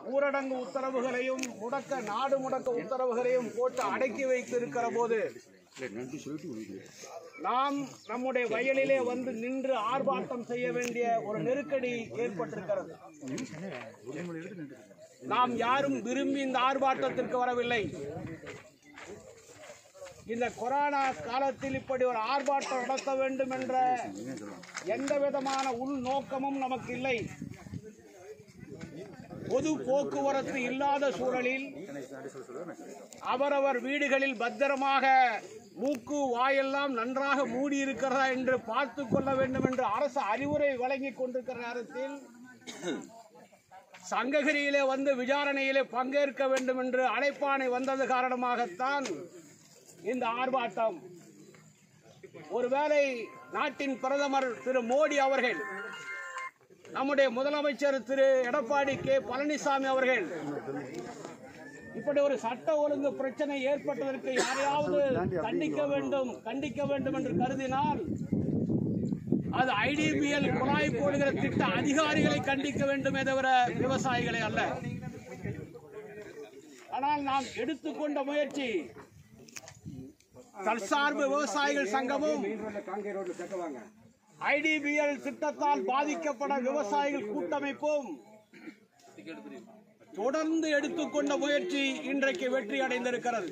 ஊரடங்கு உத்தரவுகளையும் முடக்க நாடு முடக்க உத்தரவுகளையும் போட்டு அடக்கி வைத்திருக்கிற போது நாம் நம்முடைய வயலிலே வந்து நின்று ஆர்ப்பாட்டம் செய்ய வேண்டிய ஒரு நெருக்கடி ஏற்பட்டிருக்கிறது நாம் யாரும் விரும்பி இந்த ஆர்ப்பாட்டத்திற்கு வரவில்லை இந்த கொரோனா காலத்தில் இப்படி ஒரு ஆர்ப்பாட்டம் நடத்த வேண்டும் என்ற எந்த விதமான உள்நோக்கமும் நமக்கு இல்லை பொது போக்குவரத்து இல்லாத சூழலில் அவரவர் வீடுகளில் பத்திரமாக மூக்கு வாயெல்லாம் நன்றாக மூடி இருக்கிறதா என்று பார்த்து கொள்ள வேண்டும் என்று அரசு அறிவுரை வழங்கி கொண்டிருக்கிற நேரத்தில் சங்ககிரியிலே வந்து விசாரணையிலே பங்கேற்க வேண்டும் என்று அழைப்பாணை வந்தது காரணமாகத்தான் இந்த ஆர்ப்பாட்டம் ஒருவேளை நாட்டின் பிரதமர் திரு மோடி அவர்கள் நம்முடைய முதலமைச்சர் திரு எடப்பாடி கே பழனிசாமி அவர்கள் இப்படி ஒரு சட்ட ஒழுங்கு பிரச்சனை ஏற்பட்டதற்கு யாரையாவது கண்டிக்க வேண்டும் கண்டிக்க வேண்டும் என்று கருதினால் அது ஐடிபிஎல் குழாய் போடுகிற திட்ட அதிகாரிகளை கண்டிக்க வேண்டுமே தவிர விவசாயிகளை அல்ல ஆனால் நாம் எடுத்துக்கொண்ட முயற்சி தற்சார்பு விவசாயிகள் சங்கமும் ஐடிபிஎல் திட்டத்தால் பாதிக்கப்பட விவசாயிகள் கூட்டமைப்பும் தொடர்ந்து எடுத்துக்கொண்ட முயற்சி இன்றைக்கு வெற்றி அடைந்திருக்கிறது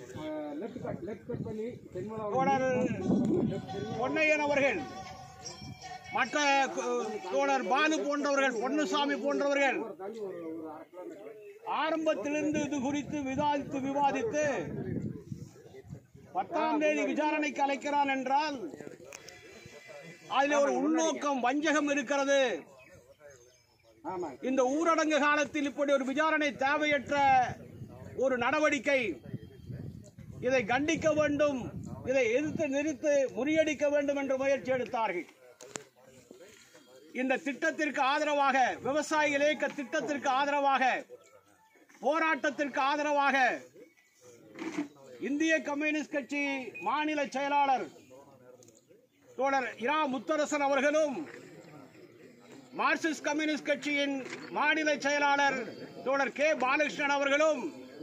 தோழர் பொன்னையன் அவர்கள் மற்ற கு- தோழர் பாலு போன்றவர்கள் பொன்னுசாமி போன்றவர்கள் ஆரம்பத்திலிருந்து இது குறித்து விவாதித்து விவாதித்து பத்தாம் தேதி விசாரணைக்கு அழைக்கிறான் என்றால் அதில் ஒரு உள்நோக்கம் வஞ்சகம் இருக்கிறது இந்த ஊரடங்கு காலத்தில் இப்படி ஒரு விசாரணை தேவையற்ற ஒரு நடவடிக்கை இதை கண்டிக்க வேண்டும் இதை எதிர்த்து நிறுத்து முறியடிக்க வேண்டும் என்று முயற்சி எடுத்தார்கள் இந்த திட்டத்திற்கு ஆதரவாக விவசாயிகள் இயக்க திட்டத்திற்கு ஆதரவாக போராட்டத்திற்கு ஆதரவாக இந்திய கம்யூனிஸ்ட் கட்சி மாநில செயலாளர் தோழர் இரா முத்தரசன் அவர்களும் மார்க்சிஸ்ட் கம்யூனிஸ்ட் கட்சியின் மாநில செயலாளர் தோழர் கே பாலகிருஷ்ணன் அவர்களும்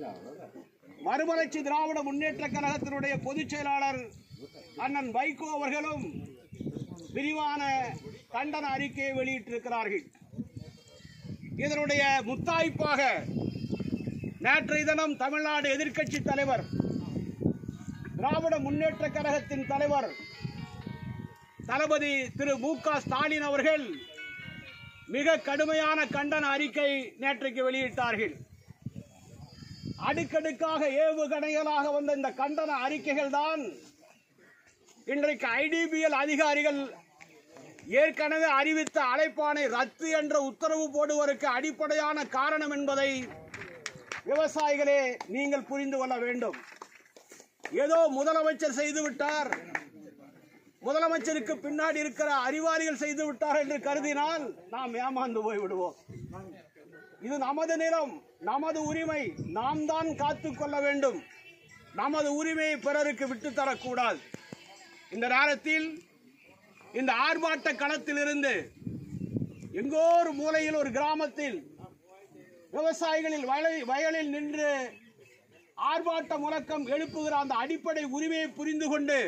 மறுமலர்ச்சி திராவிட முன்னேற்ற கழகத்தினுடைய பொதுச் செயலாளர் அண்ணன் வைகோ அவர்களும் விரிவான கண்டன அறிக்கையை வெளியிட்டிருக்கிறார்கள் இதனுடைய முத்தாய்ப்பாக நேற்றைய தினம் தமிழ்நாடு எதிர்க்கட்சி தலைவர் திராவிட முன்னேற்ற கழகத்தின் தலைவர் தளபதி திரு மு க ஸ்டாலின் அவர்கள் மிக கடுமையான கண்டன அறிக்கை நேற்றைக்கு வெளியிட்டார்கள் அடுக்கடுக்காக ஏவுகணைகளாக வந்த இந்த கண்டன அறிக்கைகள் தான் இன்றைக்கு ஐடிபிஎல் அதிகாரிகள் ஏற்கனவே அறிவித்த அழைப்பானை ரத்து என்ற உத்தரவு போடுவதற்கு அடிப்படையான காரணம் என்பதை விவசாயிகளே நீங்கள் புரிந்து கொள்ள வேண்டும் ஏதோ முதலமைச்சர் செய்து விட்டார் முதலமைச்சருக்கு பின்னாடி இருக்கிற அறிவாளிகள் செய்து விட்டார் என்று கருதினால் நாம் ஏமாந்து போய் விடுவோம் இது நமது நிலம் நமது உரிமை நாம் தான் காத்துக் கொள்ள வேண்டும் நமது உரிமையை பிறருக்கு விட்டு தரக்கூடாது இந்த நேரத்தில் இந்த ஆர்ப்பாட்ட களத்தில் இருந்து எங்கோ ஒரு மூலையில் ஒரு கிராமத்தில் விவசாயிகளில் வயலில் வயலில் நின்று ஆர்ப்பாட்ட முழக்கம் எழுப்புகிற அந்த அடிப்படை உரிமையை புரிந்து கொண்டு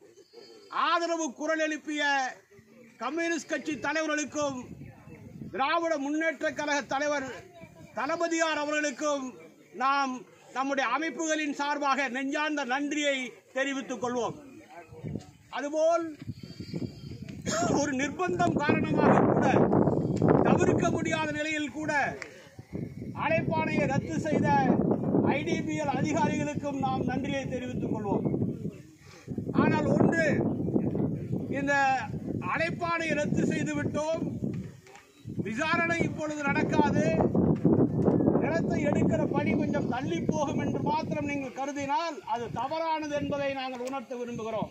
ஆதரவு குரல் எழுப்பிய கம்யூனிஸ்ட் கட்சி தலைவர்களுக்கும் திராவிட முன்னேற்ற கழக தலைவர் தளபதியார் அவர்களுக்கும் நாம் நம்முடைய அமைப்புகளின் சார்பாக நெஞ்சார்ந்த நன்றியை தெரிவித்துக் கொள்வோம் அதுபோல் ஒரு நிர்பந்தம் காரணமாக கூட தவிர்க்க முடியாத நிலையில் கூட அழைப்பாணையை ரத்து செய்த ஐடிபிஎல் அதிகாரிகளுக்கும் நாம் நன்றியை தெரிவித்துக் கொள்வோம் ஆனால் ஒன்று இந்த அழைப்பாணை ரத்து செய்து விட்டோம் விசாரணை இப்பொழுது நடக்காது நிலத்தை எடுக்கிற பணி கொஞ்சம் தள்ளி போகும் என்று மாத்திரம் நீங்கள் கருதினால் அது தவறானது என்பதை நாங்கள் உணர்த்த விரும்புகிறோம்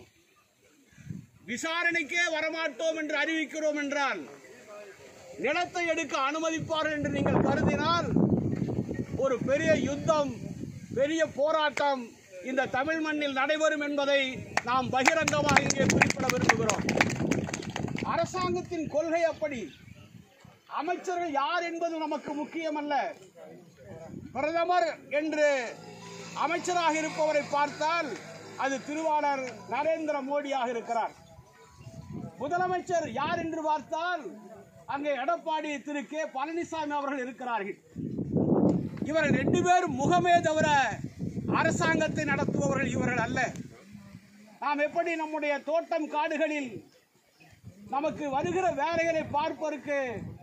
விசாரணைக்கே வரமாட்டோம் என்று அறிவிக்கிறோம் என்றால் நிலத்தை எடுக்க அனுமதிப்பார்கள் என்று நீங்கள் கருதினால் ஒரு பெரிய யுத்தம் பெரிய போராட்டம் இந்த தமிழ் மண்ணில் நடைபெறும் என்பதை நாம் பகிரங்கமாக இங்கே குறிப்பிட விரும்புகிறோம் அரசாங்கத்தின் கொள்கை அப்படி அமைச்சர்கள் யார் என்பது நமக்கு முக்கியமல்ல பிரதமர் என்று அமைச்சராக இருப்பவரை பார்த்தால் அது திருவாளர் நரேந்திர மோடியாக இருக்கிறார் முதலமைச்சர் யார் என்று பார்த்தால் அங்கே எடப்பாடி திரு கே பழனிசாமி அவர்கள் இருக்கிறார்கள் இவர்கள் ரெண்டு பேரும் முகமே தவிர அரசாங்கத்தை நடத்துபவர்கள் இவர்கள் அல்ல நாம் எப்படி நம்முடைய தோட்டம் காடுகளில் நமக்கு வருகிற வேலைகளை பார்ப்பதற்கு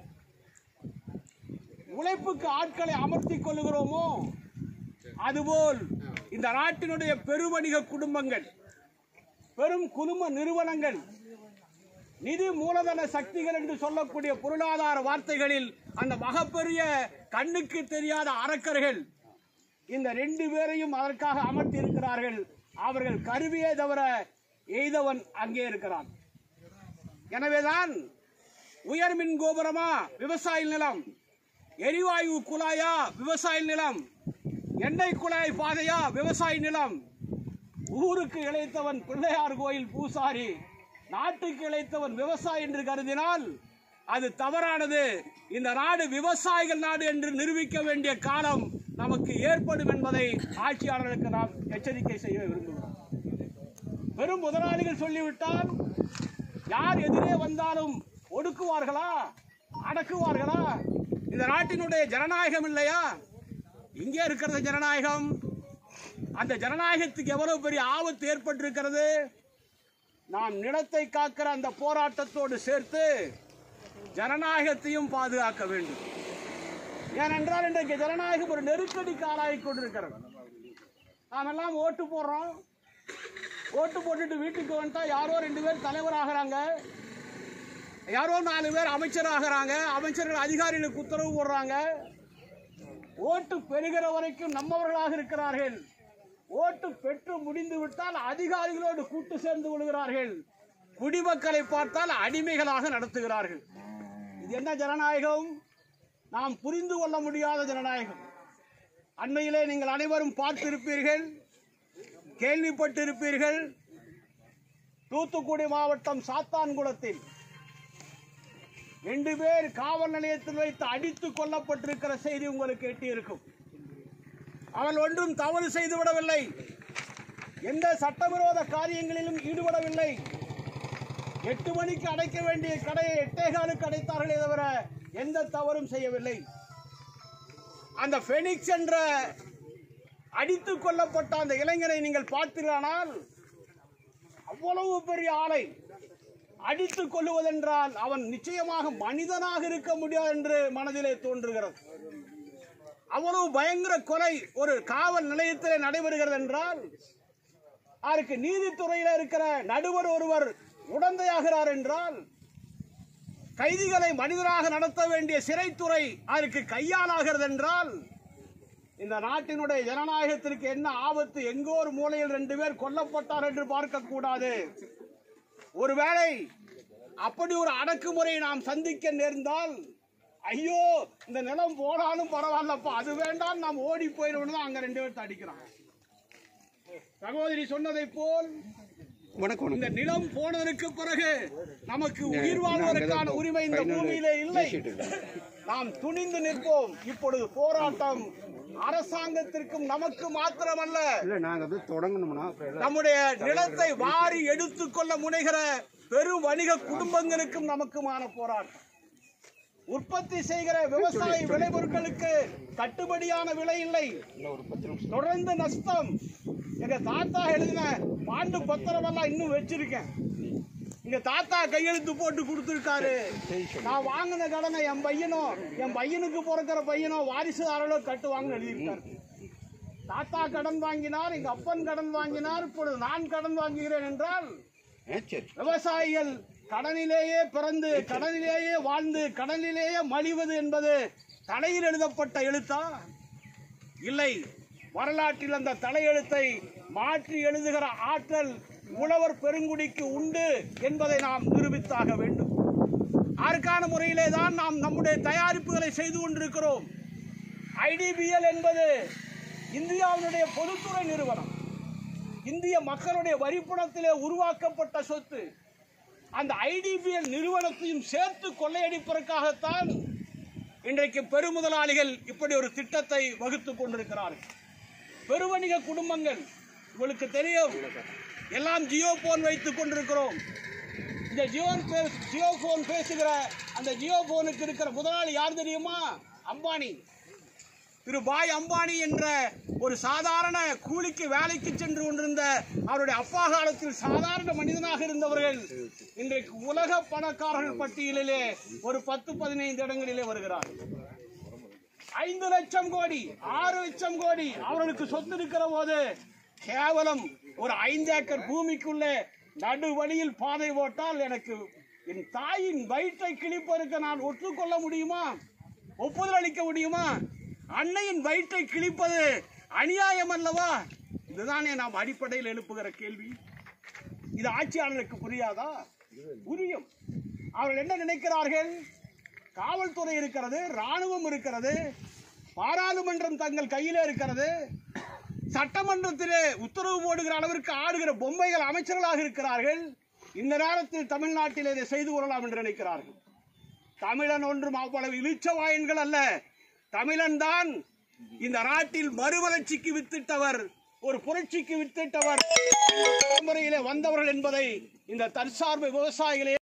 உழைப்புக்கு ஆட்களை அமர்த்திக் கொள்ளுகிறோமோ அதுபோல் இந்த நாட்டினுடைய பெருவணிக குடும்பங்கள் பெரும் குழும நிறுவனங்கள் நிதி மூலதன சக்திகள் என்று சொல்லக்கூடிய பொருளாதார வார்த்தைகளில் அந்த மகப்பெரிய கண்ணுக்கு தெரியாத அரக்கர்கள் இந்த ரெண்டு பேரையும் அதற்காக அமர்த்தி இருக்கிறார்கள் அவர்கள் கருவியே தவிர எய்தவன் அங்கே இருக்கிறான் எனவேதான் உயர் மின் கோபுரமா விவசாய நிலம் எரிவாயு குழாயா விவசாய நிலம் எண்ணெய் குழாய் பாதையா விவசாய நிலம் ஊருக்கு இழைத்தவன் பிள்ளையார் கோயில் பூசாரி நாட்டுக்கு இழைத்தவன் விவசாயி என்று கருதினால் அது தவறானது இந்த நாடு விவசாயிகள் நாடு என்று நிரூபிக்க வேண்டிய காலம் நமக்கு ஏற்படும் என்பதை ஆட்சியாளர்களுக்கு நாம் எச்சரிக்கை செய்ய விரும்புகிறோம் பெரும் முதலாளிகள் சொல்லிவிட்டால் யார் எதிரே வந்தாலும் ஒடுக்குவார்களா அடக்குவார்களா இந்த நாட்டினுடைய ஜனநாயகம் இல்லையா இங்கே இருக்கிறது ஜனநாயகம் அந்த ஜனநாயகத்துக்கு எவ்வளவு பெரிய ஆபத்து ஏற்பட்டிருக்கிறது நாம் நிலத்தை காக்கிற அந்த போராட்டத்தோடு சேர்த்து ஜனநாயகத்தையும் பாதுகாக்க வேண்டும் ஏனென்றால் இன்றைக்கு ஜனநாயகம் ஒரு நெருக்கடிக்கு ஆளாகி கொண்டிருக்கிறது நாம் எல்லாம் ஓட்டு போடுறோம் ஓட்டு போட்டுட்டு வீட்டுக்கு வந்துட்டா யாரோ ரெண்டு பேர் தலைவராகிறாங்க யாரோ நாலு பேர் அமைச்சராகிறாங்க அமைச்சர்கள் அதிகாரிகளுக்கு உத்தரவு போடுறாங்க ஓட்டு பெறுகிற வரைக்கும் நம்மவர்களாக இருக்கிறார்கள் ஓட்டு பெற்று முடிந்து விட்டால் அதிகாரிகளோடு கூட்டு சேர்ந்து கொள்கிறார்கள் குடிமக்களை பார்த்தால் அடிமைகளாக நடத்துகிறார்கள் இது என்ன ஜனநாயகம் நாம் புரிந்து கொள்ள முடியாத ஜனநாயகம் அண்மையிலே நீங்கள் அனைவரும் பார்த்திருப்பீர்கள் கேள்விப்பட்டிருப்பீர்கள் தூத்துக்குடி மாவட்டம் சாத்தான்குளத்தில் ரெண்டு பேர் காவல் நிலையத்தில் வைத்து அடித்துக் கொல்லப்பட்டிருக்கிற செய்தி உங்களுக்கு எட்டியிருக்கும் அவள் ஒன்றும் தவறு செய்து விடவில்லை எந்த சட்டவிரோத காரியங்களிலும் ஈடுபடவில்லை எட்டு மணிக்கு அடைக்க வேண்டிய கடையை எட்டே காலுக்கு அடைத்தார்களே தவிர எந்த தவறும் செய்யவில்லை அந்த ஃபெனிக்ஸ் என்ற அடித்துக் கொல்லப்பட்ட அந்த இளைஞரை நீங்கள் பார்த்தீர்களானால் அவ்வளவு பெரிய ஆளை அடித்துக் கொள்ளுவதென்றால் அவன் நிச்சயமாக மனிதனாக இருக்க முடியாது என்று மனதிலே தோன்றுகிறது அவ்வளவு பயங்கர கொலை ஒரு காவல் நிலையத்திலே நடைபெறுகிறது என்றால் அதற்கு நீதித்துறையில் இருக்கிற நடுவர் ஒருவர் உடந்தையாகிறார் என்றால் கைதிகளை மனிதராக நடத்த வேண்டிய சிறைத்துறை அதற்கு கையாளாகிறது என்றால் இந்த நாட்டினுடைய ஜனநாயகத்திற்கு என்ன ஆபத்து எங்கோ ஒரு மூலையில் ரெண்டு பேர் கொல்லப்பட்டார் என்று பார்க்க கூடாது ஒருவேளை அப்படி ஒரு அடக்குமுறையை நாம் சந்திக்க நேர்ந்தால் ஐயோ இந்த நிலம் போனாலும் பரவாயில்லப்பா அது வேண்டாம் நாம் ஓடி போயிடணும் தான் அங்க ரெண்டு பேர்த்த அடிக்கிறான் சகோதரி சொன்னதை போல் வணக்கம் இந்த நிலம் போனதற்கு பிறகு நமக்கு உயிர் வாழ்வதற்கான உரிமை இந்த பூமியிலே இல்லை நாம் துணிந்து நிற்போம் இப்பொழுது போராட்டம் அரசாங்கத்திற்கும் நமக்கு மாத்திரமல்ல இல்ல நாங்க அது தொடங்கணும்னா அப்புறம் எல்லாம் நம்முடைய நிலத்தை வாரி எடுத்துக்கொள்ள முனைகிற பெரும் வணிக குடும்பங்களுக்கும் நமக்குமான போராட்டம் உற்பத்தி செய்கிற விவசாய விளைபொருட்களுக்கு கட்டுப்படியான விலை இல்லை இன்னும் ஒரு பத்து நிமிஷம் தொடர்ந்து நஷ்டம் எங்க தாத்தா எழுதின பாண்டு பத்திரமெல்லாம் இன்னும் வச்சிருக்கேன் எங்க தாத்தா கையெழுத்து போட்டு கொடுத்துருக்காரு நான் வாங்கின கடனை என் பையனும் என் பையனுக்கு பிறக்கிற பையனும் வாரிசுதாரர்களோ கட்டுவாங்கன்னு எழுதியிருக்காரு தாத்தா கடன் வாங்கினார் எங்க அப்பன் கடன் வாங்கினார் இப்பொழுது நான் கடன் வாங்குகிறேன் என்றால் ஆ, சரி விவசாயிகள் கடனிலேயே பிறந்து கடனிலேயே வாழ்ந்து கடனிலேயே மலிவது என்பது தலையில் எழுதப்பட்ட எழுத்தா இல்லை வரலாற்றில் அந்த தலையெழுத்தை மாற்றி எழுதுகிற ஆற்றல் உழவர் பெருங்குடிக்கு உண்டு என்பதை நாம் நிரூபித்தாக வேண்டும் அதற்கான முறையிலே தான் நாம் நம்முடைய தயாரிப்புகளை செய்து கொண்டிருக்கிறோம் ஐடிபிஎல் என்பது இந்தியாவினுடைய பொதுத்துறை நிறுவனம் இந்திய மக்களுடைய வரிப்பணத்திலே உருவாக்கப்பட்ட சொத்து அந்த ஐடிபிஎல் நிறுவனத்தையும் சேர்த்து கொள்ளையடிப்பதற்காகத்தான் இன்றைக்கு பெருமுதலாளிகள் இப்படி ஒரு திட்டத்தை வகுத்துக் கொண்டிருக்கிறார்கள் பெருவணிக குடும்பங்கள் உங்களுக்கு தெரியும் எல்லாம் ஜியோ போன் வைத்துக் கொண்டிருக்கிறோம் இந்த ஜியோ பே- ஜியோ போன் பேசுகிற அந்த ஜியோ போனுக்கு இருக்கிற முதலாளி யார் தெரியுமா அம்பானி திரு பாய் அம்பானி என்ற ஒரு சாதாரண கூலிக்கு வேலைக்கு சென்று கொண்டிருந்த அவருடைய அப்பா காலத்தில் சாதாரண மனிதனாக இருந்தவர்கள் இன்றைக்கு உலக பணக்காரர்கள் பட்டியலிலே ஒரு பத்து பதினைந்து இடங்களிலே வருகிறார்கள் ஐந்து லட்சம் கோடி ஆறு லட்சம் கோடி அவர்களுக்கு சொத்து இருக்கிற போது கேவலம் ஒரு ஐந்து ஏக்கர் பூமிக்குள்ளே நடு வழியில் பாதை போட்டால் எனக்கு என் தாயின் வயிற்றை கிழிப்பதற்கு நான் ஒற்றுக்கொள்ள முடியுமா ஒப்புதல் அளிக்க முடியுமா அன்னையின் வயிற்றை கிழிப்பது அநியாயம் அல்லவா இதுதானே நாம் அடிப்படையில் எழுப்புகிற கேள்வி இது ஆட்சியாளருக்கு புரியாதா புரியும் அவர்கள் என்ன நினைக்கிறார்கள் காவல்துறை இருக்கிறது ராணுவம் இருக்கிறது பாராளுமன்றம் தங்கள் கையிலே இருக்கிறது சட்டமன்றத்திலே உத்தரவு போடுகிற அளவிற்கு ஆடுகிற பொம்மைகள் அமைச்சர்களாக இருக்கிறார்கள் இந்த நேரத்தில் தமிழ்நாட்டில் இதை செய்து கொள்ளலாம் என்று நினைக்கிறார்கள் தமிழன் ஒன்றும் அவ்வளவு இளிச்சவாயன்கள் அல்ல தமிழன் தான் இந்த நாட்டில் மறுமலர்ச்சிக்கு வித்திட்டவர் ஒரு புரட்சிக்கு வித்திட்டவர் தலைமுறையிலே வந்தவர்கள் என்பதை இந்த தற்சார்பு விவசாயிகளே